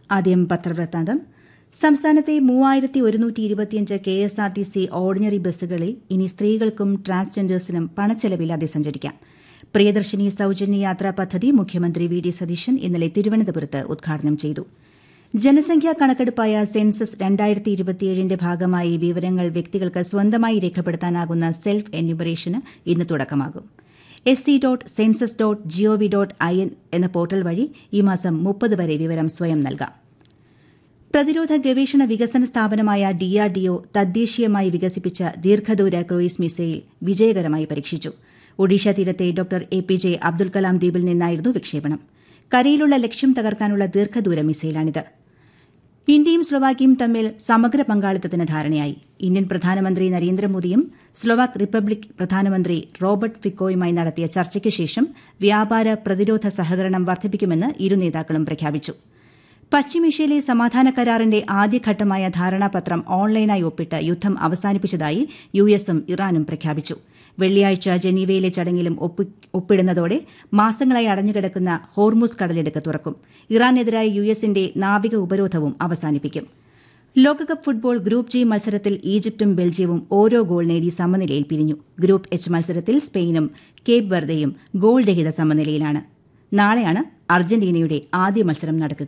ആദ്യം പത്രവൃത്താന്തം സംസ്ഥാനത്തെ മൂവായിരത്തി ഒരുന്നൂറ്റി ഇരുപത്തിയഞ്ച് K S R T C ordinary ബസ്സുകളിൽ ഇനി സ്ത്രീകൾക്കും ട്രാൻസ്ജെൻഡേഴ്സിനും പണച്ചെലവില്ലാതെ സഞ്ചരിക്കാം പ്രിയദർശിനി സൌജന്യ യാത്രാ പദ്ധതി മുഖ്യമന്ത്രി വി ഡി സതീശൻ ഇന്നലെ തിരുവനന്തപുരത്ത് ഉദ്ഘാടനം ചെയ്തു ജനസംഖ്യാ കണക്കെടുപ്പായ സെൻസസ് രണ്ടായിരത്തി ഇരുപത്തിയേഴിന്റെ ഭാഗമായി വിവരങ്ങൾ വ്യക്തികൾക്ക് സ്വന്തമായി രേഖപ്പെടുത്താനാകുന്ന സെൽഫ് എന്യൂമറേഷന് ഇന്ന് തുടക്കമാകും S C dot census dot GOV dot I N എന്ന പോർട്ടൽ വഴി ഈ മാസം മുപ്പത് വരെ വിവരം സ്വയം നൽകാം പ്രതിരോധ ഗവേഷണ വികസന സ്ഥാപനമായ ഡിആർഡിഒ തദ്ദേശീയമായി വികസിപ്പിച്ച ദീർഘദൂര ക്രൂയിസ് മിസൈൽ വിജയകരമായി പരീക്ഷിച്ചു ഒഡീഷ തീരത്തെ doctor A P J Abdul Kalam ദ്വീപിൽ നിന്നായിരുന്നു വിക്ഷേപണം കരയിലുള്ള ലക്ഷ്യം തകർക്കാനുള്ള ദീർഘദൂര മിസൈലാണിത് ഇന്ത്യയും സ്ലൊവാക്കിയും തമ്മിൽ സമഗ്ര പങ്കാളിത്തത്തിന് ധാരണയായി ഇന്ത്യൻ പ്രധാനമന്ത്രി നരേന്ദ്രമോദിയും സ്ലൊവാക് റിപ്പബ്ലിക് പ്രധാനമന്ത്രി റോബർട്ട് ഫിക്കോയുമായി നടത്തിയ ചർച്ചയ്ക്ക് ശേഷം വ്യാപാര പ്രതിരോധ സഹകരണം വർദ്ധിപ്പിക്കുമെന്ന് ഇരു നേതാക്കളും പ്രഖ്യാപിച്ചു പശ്ചിമേഷ്യയിലെ സമാധാന കരാറിന്റെ ആദ്യഘട്ടമായ ധാരണാപത്രം ഓൺലൈനായി ഒപ്പിട്ട് യുദ്ധം അവസാനിപ്പിച്ചതായി യു എസും ഇറാനും പ്രഖ്യാപിച്ചു വെള്ളിയാഴ്ച ജനീവയിലെ ചടങ്ങിലും ഒപ്പിടുന്നതോടെ മാസങ്ങളായി അടഞ്ഞുകിടക്കുന്ന ഹോർമുസ് കടലിടുക്ക് തുറക്കും ഇറാനെതിരായ യു എസിന്റെ നാവിക ഉപരോധവും അവസാനിപ്പിക്കും ലോകകപ്പ് ഫുട്ബോൾ ഗ്രൂപ്പ് ജി മത്സരത്തിൽ ഈജിപ്തും ബെൽജിയവും ഓരോ ഗോൾ നേടി സമനിലയിൽ പിരിഞ്ഞു ഗ്രൂപ്പ് എച്ച് മത്സരത്തിൽ സ്പെയിനും കേപ്പ് വെർദയും ഗോൾ രഹിത സമനിലയിലാണ് നാളെയാണ് അർജന്റീനയുടെ ആദ്യ മത്സരം നടക്കുക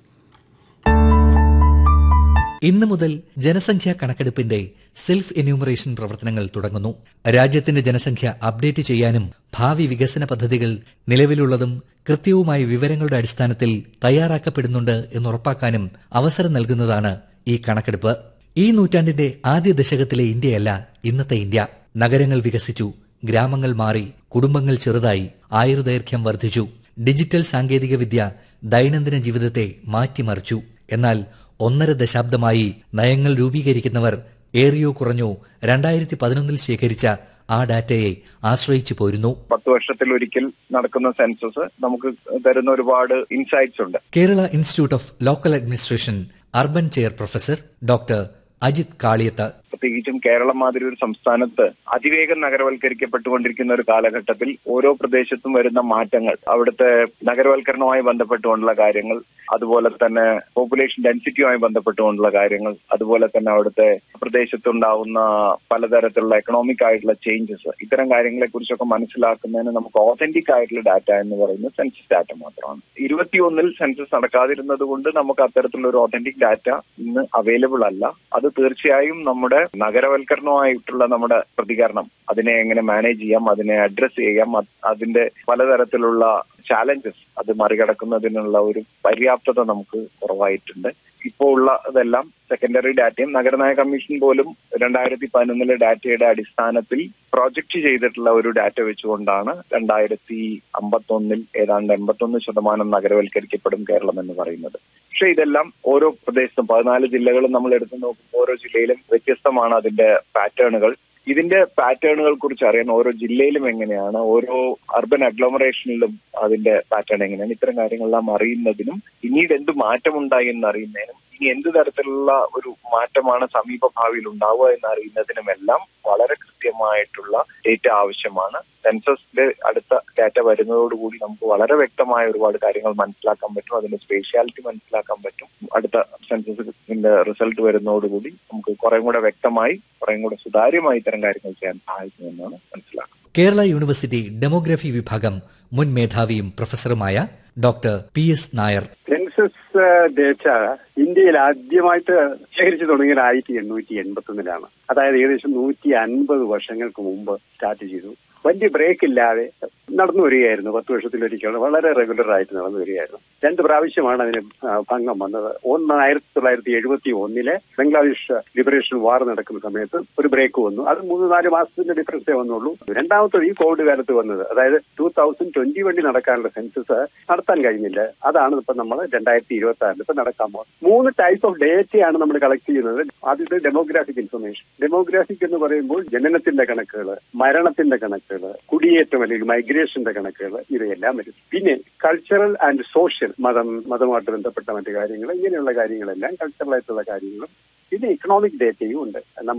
ഇന്നു മുതൽ ജനസംഖ്യാ കണക്കെടുപ്പിന്റെ സെൽഫ് എന്യൂമറേഷൻ പ്രവർത്തനങ്ങൾ തുടങ്ങുന്നു രാജ്യത്തിന്റെ ജനസംഖ്യ അപ്ഡേറ്റ് ചെയ്യാനും ഭാവി വികസന പദ്ധതികൾ നിലവിലുള്ളതും കൃത്യവുമായ വിവരങ്ങളുടെ അടിസ്ഥാനത്തിൽ തയ്യാറാക്കപ്പെടുന്നുണ്ട് എന്നുറപ്പാക്കാനും അവസരം നൽകുന്നതാണ് ഈ കണക്കെടുപ്പ് ഈ നൂറ്റാണ്ടിന്റെ ആദ്യ ദശകത്തിലെ ഇന്ത്യയല്ല ഇന്നത്തെ ഇന്ത്യ നഗരങ്ങൾ വികസിച്ചു ഗ്രാമങ്ങൾ മാറി കുടുംബങ്ങൾ ചെറുതായി ആയുർദൈർഘ്യം വർദ്ധിച്ചു ഡിജിറ്റൽ സാങ്കേതികവിദ്യ ദൈനംദിന ജീവിതത്തെ മാറ്റിമറിച്ചു എന്നാൽ ഒന്നര ദശാബ്ദമായി നയങ്ങൾ രൂപീകരിക്കുന്നവർ ഏറിയോ കുറഞ്ഞോ രണ്ടായിരത്തി പതിനൊന്നിൽ ശേഖരിച്ച ആ ഡാറ്റയെ ആശ്രയിച്ചു പോരുന്നു പത്ത് വർഷത്തിൽ ഒരിക്കൽ നടക്കുന്ന സെൻസസ് നമുക്ക് തരുന്ന ഒരുപാട് ഇൻസൈറ്റ്സ് ഉണ്ട് Kerala institute of local administration urban chair professor doctor Ajith Kaliyath പ്രത്യേകിച്ചും കേരളം മാതിരി ഒരു സംസ്ഥാനത്ത് അതിവേഗം നഗരവൽക്കരിക്കപ്പെട്ടുകൊണ്ടിരിക്കുന്ന ഒരു കാലഘട്ടത്തിൽ ഓരോ പ്രദേശത്തും വരുന്ന മാറ്റങ്ങൾ അവിടുത്തെ നഗരവൽക്കരണവുമായി ബന്ധപ്പെട്ടുകൊണ്ടുള്ള കാര്യങ്ങൾ അതുപോലെ തന്നെ പോപ്പുലേഷൻ ഡെൻസിറ്റിയുമായി ബന്ധപ്പെട്ടുകൊണ്ടുള്ള കാര്യങ്ങൾ അതുപോലെ തന്നെ അവിടുത്തെ പ്രദേശത്തുണ്ടാവുന്ന പലതരത്തിലുള്ള എക്കണോമിക് ആയിട്ടുള്ള ചേഞ്ചസ് ഇത്തരം കാര്യങ്ങളെ കുറിച്ചൊക്കെ മനസ്സിലാക്കുന്നതിന് നമുക്ക് ഓതന്റിക് ആയിട്ടുള്ള ഡാറ്റ എന്ന് പറയുന്നത് സെൻസസ് ഡാറ്റ മാത്രമാണ് ഇരുപത്തിയൊന്നിൽ സെൻസസ് നടക്കാതിരുന്നത് കൊണ്ട് നമുക്ക് അത്തരത്തിലുള്ള ഒരു ഓതന്റിക് ഡാറ്റ ഇന്ന് അവൈലബിൾ അല്ല അത് തീർച്ചയായും നമ്മുടെ നഗരവൽക്കരണമായിട്ടുള്ള നമ്മുടെ പ്രതികരണം അതിനെ എങ്ങനെ മാനേജ് ചെയ്യാം അതിനെ അഡ്രസ് ചെയ്യാം അതിന്റെ പലതരത്തിലുള്ള ചാലഞ്ചസ് അത് മറികടക്കുന്നതിനുള്ള ഒരു പര്യാപ്തത നമുക്ക് കുറവായിട്ടുണ്ട് ഇപ്പോൾ ഉള്ളതെല്ലാം സെക്കൻഡറി ഡാറ്റയും നഗരനയ കമ്മീഷൻ പോലും രണ്ടായിരത്തി പതിനൊന്നിലെ ഡാറ്റയുടെ അടിസ്ഥാനത്തിൽ പ്രോജക്റ്റ് ചെയ്തിട്ടുള്ള ഒരു ഡാറ്റ വെച്ചുകൊണ്ടാണ് രണ്ടായിരത്തി അമ്പത്തൊന്നിൽ ഏതാണ്ട് എൺപത്തൊന്ന് ശതമാനം നഗരവൽക്കരിക്കപ്പെടും കേരളം എന്ന് പറയുന്നത് പക്ഷെ ഇതെല്ലാം ഓരോ പ്രദേശത്തും പതിനാല് ജില്ലകളും നമ്മൾ എടുത്തു നോക്കുമ്പോൾ ഓരോ ജില്ലയിലും വ്യത്യസ്തമാണ് അതിന്റെ പാറ്റേണുകൾ ഇതിന്റെ പാറ്റേണുകൾ കുറിച്ച് അറിയാൻ ഓരോ ജില്ലയിലും എങ്ങനെയാണ് ഓരോ അർബൻ അഗ്ലോമറേഷനിലും അതിന്റെ പാറ്റേൺ എങ്ങനെയാണ് ഇത്തരം കാര്യങ്ങളെല്ലാം അറിയുന്നതിനും പിന്നീട് എന്ത് മാറ്റമുണ്ടായി എന്ന് അറിയുന്നതിനും ഇനി എന്ത് തരത്തിലുള്ള ഒരു മാറ്റമാണ് സമീപ ഭാവിയിൽ ഉണ്ടാവുക എന്ന് അറിയുന്നതിനുമെല്ലാം വളരെ കൃത്യമായിട്ടുള്ള ഡേറ്റ ആവശ്യമാണ് സെൻസസിന്റെ അടുത്ത ഡാറ്റ വരുന്നതോടുകൂടി നമുക്ക് വളരെ വ്യക്തമായ ഒരുപാട് കാര്യങ്ങൾ മനസ്സിലാക്കാൻ പറ്റും അതിന്റെ സ്പേഷ്യാലിറ്റി മനസ്സിലാക്കാൻ പറ്റും അടുത്ത സെൻസസിന്റെ റിസൾട്ട് വരുന്നതോടുകൂടി നമുക്ക് കുറേ കൂടെ വ്യക്തമായി കുറേ കൂടെ സുതാര്യമായി ഇത്തരം കാര്യങ്ങൾ ചെയ്യാൻ സഹായിക്കുമെന്നാണ് മനസ്സിലാക്കുന്നത് കേരള യൂണിവേഴ്സിറ്റി ഡെമോഗ്രഫി വിഭാഗം മുൻ മേധാവിയും പ്രൊഫസറുമായ doctor P S Nair census data ഇന്ത്യയിൽ ആദ്യമായിട്ട് ശേഖരിച്ചു തുടങ്ങിയത് ആയിരത്തി എണ്ണൂറ്റി എൺപത്തി ഒന്നിലാണ് അതായത് ഏകദേശം നൂറ്റി അൻപത് വർഷങ്ങൾക്ക് മുമ്പ് സ്റ്റാർട്ട് ചെയ്തു വലിയ ബ്രേക്ക് ഇല്ലാതെ നടന്നു വരികയായിരുന്നു പത്ത് വർഷത്തിലൊരിക്കൽ വളരെ റെഗുലർ ആയിട്ട് നടന്നു വരികയായിരുന്നു രണ്ട് പ്രാവശ്യമാണ് അതിന് ഭംഗം വന്നത് ഒന്ന് ആയിരത്തി തൊള്ളായിരത്തി എഴുപത്തി ഒന്നിലെ ബംഗ്ലാദേശ് ലിബറേഷൻ വാർ നടക്കുന്ന സമയത്ത് ഒരു ബ്രേക്ക് വന്നു അത് മൂന്ന് നാല് മാസത്തിന്റെ ഡിഫറൻസേ വന്നുള്ളൂ രണ്ടാമത്തത് ഈ കോവിഡ് കാലത്ത് വന്നത് അതായത് ടൂ തൗസൻഡ് ട്വന്റി വണ്ടി നടക്കാനുള്ള സെൻസസ് നടത്താൻ കഴിഞ്ഞില്ല അതാണ് ഇപ്പൊ നമ്മൾ രണ്ടായിരത്തി ഇരുപത്തി ആറിൽ ഇപ്പൊ നടക്കാൻ പോകുന്നത് മൂന്ന് ടൈപ്പ് ഓഫ് ഡേറ്റയാണ് നമ്മൾ കളക്ട് ചെയ്യുന്നത് ആദ്യത്തെ ഡെമോഗ്രാഫിക് ഇൻഫർമേഷൻ ഡെമോഗ്രാഫിക് എന്ന് പറയുമ്പോൾ ജനനത്തിന്റെ കണക്കുകൾ മരണത്തിന്റെ കണക്കുകൾ കുടിയേറ്റം അല്ലെങ്കിൽ മൈഗ്രേഷന്റെ കണക്കുകൾ ഇവയെല്ലാം വരും പിന്നെ കൾച്ചറൽ ആൻഡ് സോഷ്യൽ മതം മതമായിട്ട് ബന്ധപ്പെട്ട മറ്റു കാര്യങ്ങൾ ഇങ്ങനെയുള്ള കാര്യങ്ങളെല്ലാം കൾച്ചറൽ ആയിട്ടുള്ള കാര്യങ്ങളും പിന്നെ ഇക്കണോമിക് ഡേറ്റയും ഉണ്ട് നമ്മൾ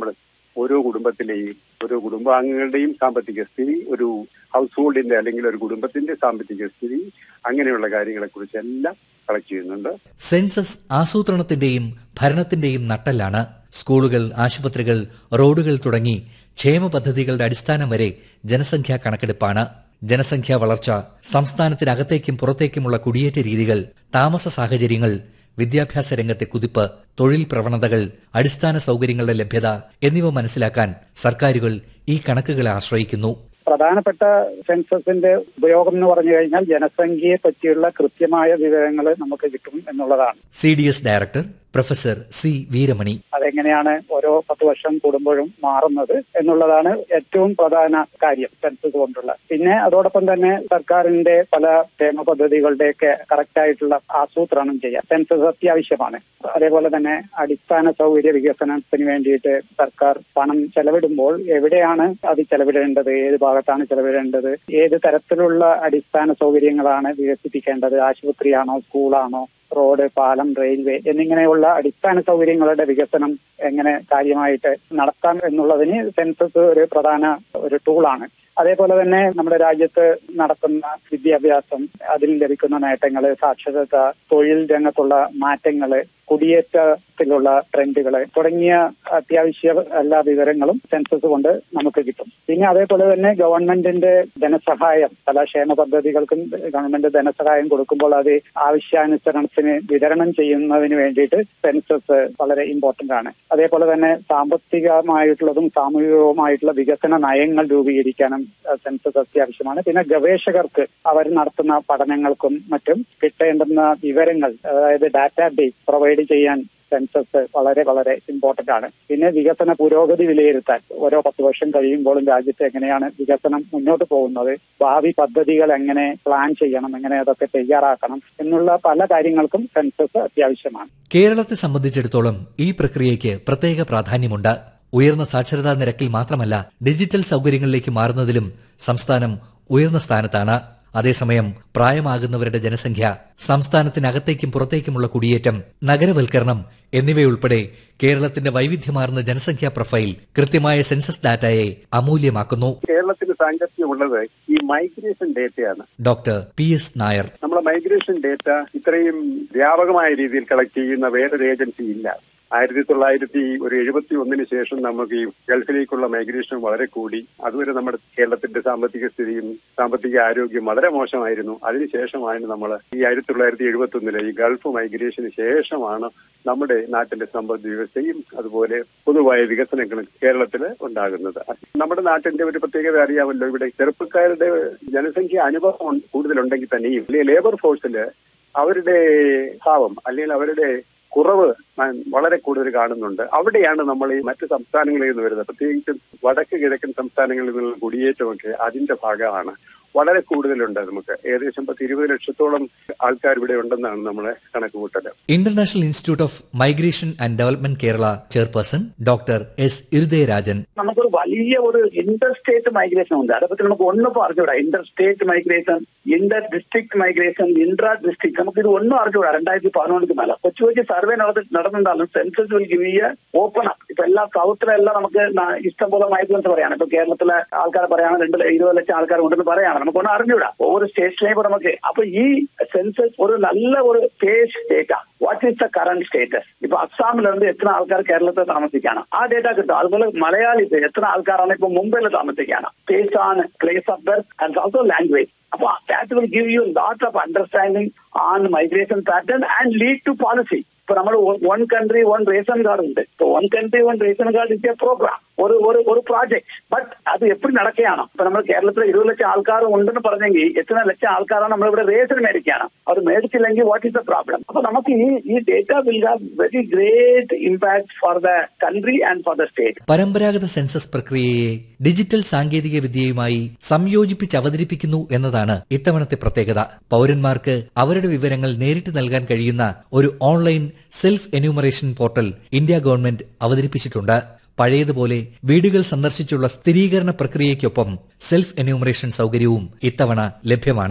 ഓരോ കുടുംബത്തിലെയും ഓരോ കുടുംബാംഗങ്ങളുടെയും സാമ്പത്തിക സ്ഥിതി ഒരു ഹൗസ് ഹോൾഡിന്റെ അല്ലെങ്കിൽ ഒരു കുടുംബത്തിന്റെ സാമ്പത്തിക സ്ഥിതി അങ്ങനെയുള്ള കാര്യങ്ങളെ കുറിച്ചെല്ലാം കളക്ട് ചെയ്യുന്നുണ്ട് സെൻസസ് ആസൂത്രണത്തിന്റെയും ഭരണത്തിന്റെയും നട്ടെല്ലാണ് സ്കൂളുകൾ ആശുപത്രികൾ റോഡുകൾ തുടങ്ങി ക്ഷേമ പദ്ധതികളുടെ അടിസ്ഥാനം വരെ ജനസംഖ്യാ കണക്കെടുപ്പാണ് ജനസംഖ്യാ വളർച്ച സംസ്ഥാനത്തിനകത്തേക്കും പുറത്തേക്കുമുള്ള കുടിയേറ്റ രീതികൾ താമസ സാഹചര്യങ്ങൾ വിദ്യാഭ്യാസ രംഗത്തെ കുതിപ്പ് തൊഴിൽ പ്രവണതകൾ അടിസ്ഥാന സൗകര്യങ്ങളുടെ ലഭ്യത എന്നിവ മനസ്സിലാക്കാൻ സർക്കാരുകൾ ഈ കണക്കുകളെ ആശ്രയിക്കുന്നു പ്രധാനപ്പെട്ട സെൻസസിന്റെ ഉപയോഗം എന്ന് പറഞ്ഞു കഴിഞ്ഞാൽ ജനസംഖ്യയെ പറ്റിയുള്ള കൃത്യമായ വിവരങ്ങൾ നമുക്ക് കിട്ടും എന്നുള്ളതാണ് C D S director professor C Veeramani അതെങ്ങനെയാണ് ഓരോ പത്ത് വർഷം കൂടുമ്പോഴും മാറുന്നത് എന്നുള്ളതാണ് ഏറ്റവും പ്രധാന കാര്യം സെൻസസ് കൊണ്ടുള്ള പിന്നെ അതോടൊപ്പം തന്നെ സർക്കാരിന്റെ പല ക്ഷേമ പദ്ധതികളുടെയൊക്കെ കറക്റ്റ് ആയിട്ടുള്ള ആസൂത്രണം ചെയ്യാം സെൻസസ് അത്യാവശ്യമാണ് അതേപോലെ തന്നെ അടിസ്ഥാന സൗകര്യ വികസനത്തിന് വേണ്ടിയിട്ട് സർക്കാർ പണം ചെലവിടുമ്പോൾ എവിടെയാണ് അത് ചെലവിടേണ്ടത് ഏത് ഭാഗത്താണ് ചെലവിടേണ്ടത് ഏത് തരത്തിലുള്ള അടിസ്ഥാന സൗകര്യങ്ങളാണ് വികസിപ്പിക്കേണ്ടത് ആശുപത്രിയാണോ സ്കൂളാണോ റോഡ് പാലം റെയിൽവേ എന്നിങ്ങനെയുള്ള അടിസ്ഥാന സൗകര്യങ്ങളുടെ വികസനം എങ്ങനെ കാര്യമായിട്ട് നടത്താം എന്നുള്ളതിന് സെൻസസ് ഒരു പ്രധാന ഒരു ടൂളാണ് അതേപോലെ തന്നെ നമ്മുടെ രാജ്യത്ത് നടക്കുന്ന വിദ്യാഭ്യാസം അതിൽ ലഭിക്കുന്ന നേട്ടങ്ങൾ സാക്ഷരത തൊഴിൽ രംഗത്തുള്ള മാറ്റങ്ങൾ കുടിയേറ്റത്തിലുള്ള ട്രെൻഡുകൾ തുടങ്ങിയ അത്യാവശ്യ എല്ലാ വിവരങ്ങളും സെൻസസ് കൊണ്ട് നമുക്ക് കിട്ടും പിന്നെ അതേപോലെ തന്നെ ഗവൺമെന്റിന്റെ ധനസഹായം പല ക്ഷേമ പദ്ധതികൾക്കും ഗവൺമെന്റ് ധനസഹായം കൊടുക്കുമ്പോൾ അത് ആവശ്യാനുസരണത്തിന് വിതരണം ചെയ്യുന്നതിന് വേണ്ടിയിട്ട് സെൻസസ് വളരെ ഇമ്പോർട്ടന്റ് ആണ് അതേപോലെ തന്നെ സാമ്പത്തികമായിട്ടുള്ളതും സാമൂഹികവുമായിട്ടുള്ള വികസന നയങ്ങൾ രൂപീകരിക്കാനും സെൻസസ് അത്യാവശ്യമാണ് പിന്നെ ഗവേഷകർക്ക് അവർ നടത്തുന്ന പഠനങ്ങൾക്കും മറ്റും കിട്ടേണ്ടുന്ന വിവരങ്ങൾ അതായത് ഡാറ്റാ ബേസ് പ്രൊവൈഡ് ചെയ്യാൻ സെൻസസ് വളരെ വളരെ ഇമ്പോർട്ടന്റ് ആണ് പിന്നെ വികസന പുരോഗതി വിലയിരുത്താൻ ഓരോ പത്ത് വർഷം കഴിയുമ്പോഴും രാജ്യത്ത് എങ്ങനെയാണ് വികസനം മുന്നോട്ട് പോകുന്നത് ഭാവി പദ്ധതികൾ എങ്ങനെ പ്ലാൻ ചെയ്യണം എങ്ങനെ അതൊക്കെ തയ്യാറാക്കണം എന്നുള്ള പല കാര്യങ്ങൾക്കും സെൻസസ് അത്യാവശ്യമാണ് കേരളത്തെ സംബന്ധിച്ചിടത്തോളം ഈ പ്രക്രിയയ്ക്ക് പ്രത്യേക പ്രാധാന്യമുണ്ട് ഉയർന്ന സാക്ഷരതാ നിരക്കിൽ മാത്രമല്ല ഡിജിറ്റൽ സൗകര്യങ്ങളിലേക്ക് മാറുന്നതിലും സംസ്ഥാനം ഉയർന്ന സ്ഥാനത്താണ് അതേസമയം പ്രായമാകുന്നവരുടെ ജനസംഖ്യ സംസ്ഥാനത്തിനകത്തേക്കും പുറത്തേക്കുമുള്ള കുടിയേറ്റം നഗരവൽക്കരണം എന്നിവയുൾപ്പെടെ കേരളത്തിന്റെ വൈവിധ്യമാർന്ന ജനസംഖ്യാ പ്രൊഫൈൽ കൃത്യമായ സെൻസസ് ഡാറ്റയെ അമൂല്യമാക്കുന്നു കേരളത്തിന് സാങ്കത്യമുള്ളത് ഈ മൈഗ്രേഷൻ ഡേറ്റയാണ് ഡോക്ടർ പി എസ് നായർ നമ്മുടെ മൈഗ്രേഷൻ ഡേറ്റ ഇത്രയും വ്യാപകമായ രീതിയിൽ കളക്ട് ചെയ്യുന്ന വേറൊരു ഏജൻസി ഇല്ല ആയിരത്തി തൊള്ളായിരത്തി ഒരു എഴുപത്തി ഒന്നിന് ശേഷം നമുക്ക് ഈ ഗൾഫിലേക്കുള്ള മൈഗ്രേഷൻ വളരെ കൂടി അതുവരെ നമ്മുടെ കേരളത്തിന്റെ സാമ്പത്തിക സ്ഥിതിയും സാമ്പത്തിക ആരോഗ്യം വളരെ മോശമായിരുന്നു അതിനുശേഷമാണ് നമ്മൾ ഈ ആയിരത്തി തൊള്ളായിരത്തി എഴുപത്തി ഒന്നിലെ ഈ ഗൾഫ് മൈഗ്രേഷന് ശേഷമാണ് നമ്മുടെ നാട്ടിലെ സമ്പദ് വ്യവസ്ഥയും അതുപോലെ പൊതുവായ വികസനങ്ങളും കേരളത്തിൽ ഉണ്ടാകുന്നത് നമ്മുടെ നാട്ടിന്റെ ഒരു പ്രത്യേകത അറിയാമല്ലോ ഇവിടെ ചെറുപ്പക്കാരുടെ ജനസംഖ്യ അനുഭവം കൂടുതലുണ്ടെങ്കിൽ തന്നെയും ലേബർ ഫോഴ്സിൽ അവരുടെ ഭാവം അല്ലെങ്കിൽ അവരുടെ കുറവ് വളരെ കൂടുതൽ കാണുന്നുണ്ട് അവിടെയാണ് നമ്മൾ ഈ മറ്റ് സംസ്ഥാനങ്ങളിൽ നിന്ന് വരുന്നത് പ്രത്യേകിച്ചും വടക്ക് കിഴക്കൻ സംസ്ഥാനങ്ങളിൽ നിന്നുള്ള കുടിയേറ്റമൊക്കെ അതിന്റെ ഭാഗമാണ് വളരെ കൂടുതലുണ്ട് നമുക്ക് ഏകദേശം പത്ത് ഇരുപത് ലക്ഷത്തോളം ആൾക്കാർ ഇവിടെ ഉണ്ടെന്നാണ് നമ്മളെ കണക്ക് കൂട്ടല് international institute of migration and development Kerala chairperson doctor S Irudaya Rajan നമുക്കൊരു വലിയ ഒരു ഇന്റർ സ്റ്റേറ്റ് മൈഗ്രേഷൻ ഉണ്ട് അതേപ്പറ്റി നമുക്ക് ഒന്നും പറഞ്ഞുകൂടാ inter state migration inter district migration intra district നമുക്ക് ഇത് ഒന്നും അറിഞ്ഞുകൂടാ രണ്ടായിരത്തി പതിനൊന്നിക്ക് മേലെ കൊച്ചു കൊച്ചു സർവേ നടത്തി നടന്നിട്ടുണ്ടാകും census will give open up ഇപ്പൊ എല്ലാ സൗത്തിലെല്ലാം നമുക്ക് ഇഷ്ടം പോലെ മൈഗ്രൻസ് പറയാണ് ഇപ്പൊ കേരളത്തിലെ ആൾക്കാർ പറയാണ് രണ്ട് ഇരുപത് ലക്ഷം ആൾക്കാർ ഉണ്ടെന്ന് പറയാണ് നമുക്കൊന്നും അറിഞ്ഞൂടാ ഓരോ സ്റ്റേറ്റിലെയും നമുക്ക് അപ്പൊ ഈ സെൻസസ് ഒരു നല്ല ഒരു page data what is the current status ഇപ്പൊ അസ്സാമിലുണ്ട് എത്ര ആൾക്കാർ കേരളത്തിൽ താമസിക്കാണ് ആ ഡേറ്റ കിട്ടും അതുപോലെ മലയാളിക്ക് എത്ര ആൾക്കാരാണ് ഇപ്പൊ മുംബൈയിൽ താമസിക്കാണ് പ്ലേസ് ആണ് place of birth and also language അപ്പൊ that will give you lot of understanding on migration pattern and lead to policy ഇപ്പൊ നമ്മൾ one country one ration card ഉണ്ട് one country one ration card is a program ഒരു ഒരു ഒരു project but അത് എപ്പോഴും നടക്കുകയാണ് ഇപ്പൊ നമ്മൾ കേരളത്തിൽ ഇരുപത് ലക്ഷം ആൾക്കാർ ഉണ്ടെന്ന് പറഞ്ഞെങ്കിൽ എത്ര ലക്ഷം ആൾക്കാരാണ് നമ്മളിവിടെ റേഷൻ മേടിക്കുകയാണ് അവർ മേടിച്ചില്ലെങ്കിൽ വാട്ട് ഈസ് ദ പ്രോബ്ലം അപ്പൊ നമുക്ക് ഈ ഈ data will have very great impact for the country and for the state പരമ്പരാഗത സെൻസസ് പ്രക്രിയയെ ഡിജിറ്റൽ സാങ്കേതിക വിദ്യയുമായി സംയോജിപ്പിച്ച് അവതരിപ്പിക്കുന്നു എന്നതാണ് ഇത്തവണത്തെ പ്രത്യേകത പൌരന്മാർക്ക് അവരുടെ വിവരങ്ങൾ നേരിട്ട് നൽകാൻ കഴിയുന്ന ഒരു online self enumeration portal India government അവതരിപ്പിച്ചിട്ടുണ്ട് പഴയതുപോലെ വീടുകൾ സന്ദർശിച്ചുള്ള സ്ഥിരീകരണ പ്രക്രിയയ്ക്കൊപ്പം സെൽഫ് എന്യൂമറേഷൻ സൗകര്യവും ഇത്തവണ ലഭ്യമാണ്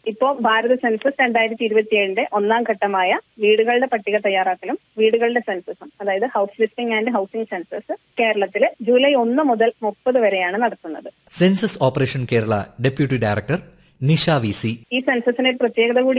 ഇപ്പോൾ ഭാരത സെൻസസ് രണ്ടായിരത്തി ഇരുപത്തിയേഴിന്റെ ഒന്നാം ഘട്ടമായ വീടുകളുടെ പട്ടിക തയ്യാറാക്കലും വീടുകളുടെ സെൻസസും അതായത് house listing and housing census കേരളത്തിൽ ജൂലൈ ഒന്ന് മുതൽ മുപ്പത് വരെയാണ് നടത്തുന്നത് census operation Kerala deputy director Nisha V C ഈ സെൻസസിന് ഒരു പ്രത്യേകത കൂടി